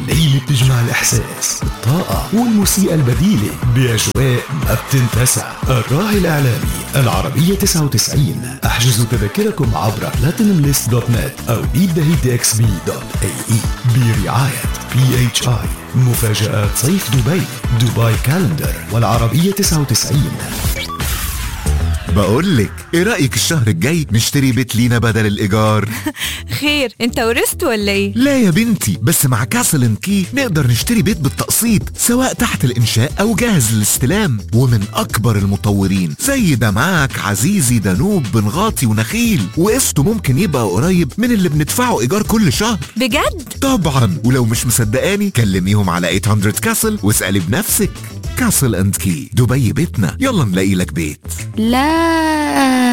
ليلة بتجمع الإحساس الطاقة والموسيقى البديلة بأجواء ما بتنتسى الراعي الإعلامي العربية 99 احجزوا تذاكركم عبر platinumlist دوت نت أو eatthehitxb.ae برعاية بي اتش اي مفاجآت صيف دبي دبي كالندر والعربية 99 بقول لك ايه رايك الشهر الجاي نشتري بيت لينا بدل الايجار خير انت ورثت ولا ايه لا يا بنتي بس مع كاسل اند كي نقدر نشتري بيت بالتقسيط سواء تحت الانشاء او جاهز للاستلام ومن اكبر المطورين زي دمعك عزيزي دانوب بنغاطي ونخيل وقسطه ممكن يبقى قريب من اللي بندفعه ايجار كل شهر بجد طبعا ولو مش مصدقاني كلميهم على 800 كاسل واسالي بنفسك كاسل اند كي دبي بيتنا يلا نلاقي لك بيت لا